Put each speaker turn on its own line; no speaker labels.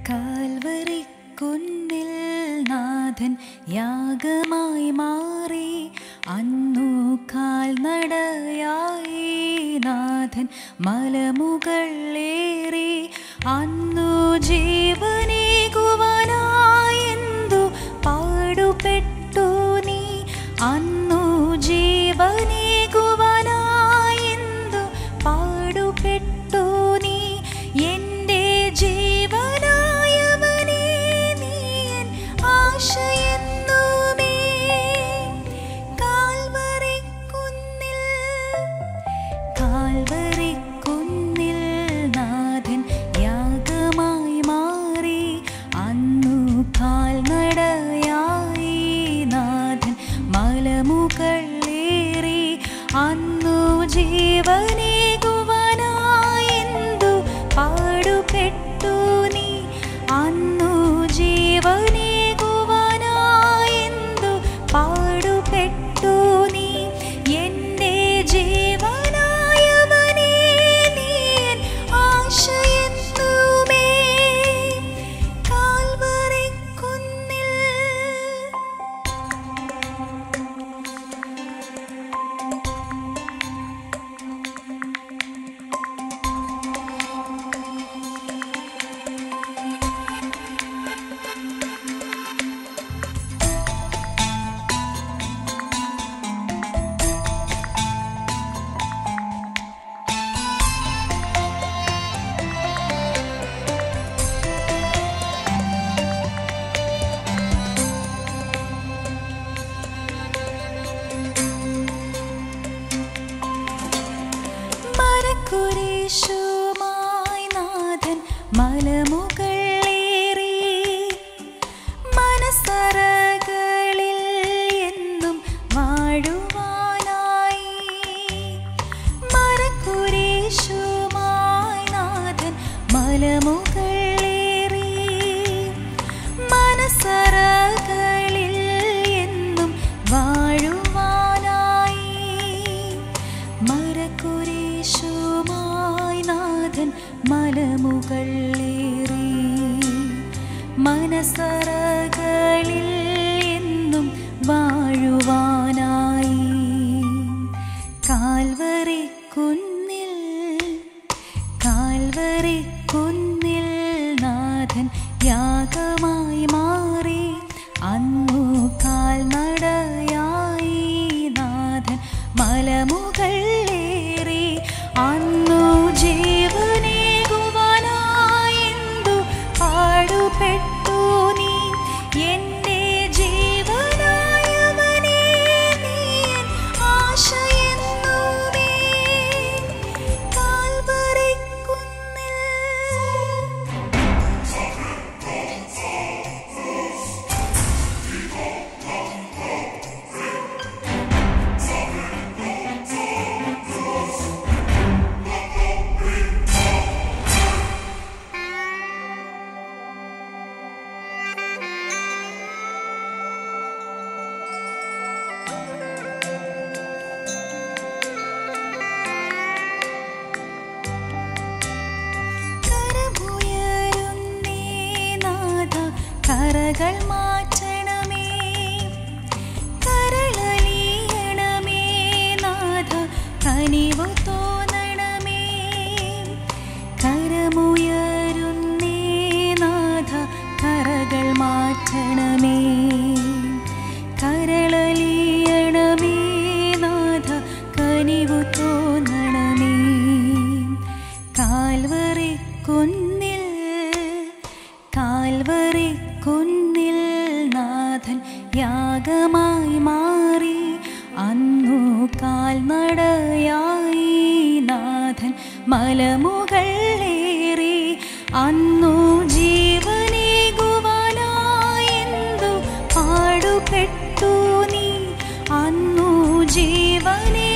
Calvary കുന്നിൽ നാഥൻ യാഗമായി മാറി അന്നു കാൽനടയായി നാഥൻ മലമുകളേറി അന്നു ജീവനേകുവാനായെന്തു പാടുപെട്ടു നീ അന്നു ജീവനേകുവാനായെന്തു പാടുപെട്ടു നീ എൻ്റെ ജീവനായവനേ നീ എൻ ആശയെന്നുമേ കാൽവറിക്കുന്നിൽ കാൽവറിക്കുന്നിൽ നാഥൻ യാഗമായി മാറി അന്നു കാൽനടയായി നാഥൻ മലമുകളേറി അന്നു ജീവനേകുവാനായെന്തു പാടുപെട്ടു നീ അന്നു ജീവനേകുവാനായെന്തു പാടുപെട്ടു നീ എൻ്റെ ജീവനായവനേ നീ എൻ ആശയെന്നുമേ കാൽവറിക്കുന്നിൽ മരക്കുരിശുമായി നാഥൻ മലമുകളേറി മനസ്സറകളിൽ എന്നും വാഴുവാനായി മരക്കുരിശുമായി നാഥൻ മലമുകളേറി മനസ്സറകളിൽ എന്നും വാഴുവാനായി മരക്കുരിശുമായി നാഥൻ മലമുകളേറി മനസ്സറകളിൽ എന്നും വാഴുവാനായി കാൽവറി കുന്നിൽ കാൽവറി കുന്നിൽ നാഥൻ യാഗമായി മാറി അന്നു കാൽനടയായി നാഥൻ മലമുകളേറി അന്നു ജീവനേകുവാനായെന്തു പാടുപെട്ടു നീ എൻ്റെ ജീവനായവനേ നീ എൻ ആശയെന്നുമേ കാൽവറിക്കുന്നിൽ കരമുയരുന്നേ നാഥ കരകൾ മാറ്റണമേ കരളലിയണമേ നാഥ കനിവു തോന്നണമേ കരമുയരുന്നേ നാഥ കരകൾ മാറ്റണമേ കരളലിയണമേ നാഥ കനിവു തോന്നണമേ കാൽവറി കുന്നിൽ കാൽവറി കുന്നിൽ നാഥൻ യാഗമായി മാറി അന്നു കാൽനടയായി നാഥൻ മലമുകളേറി അന്നു ജീവനേകുവാനായെന്തു പാടുപെട്ടു നീ അന്നു ജീവനേ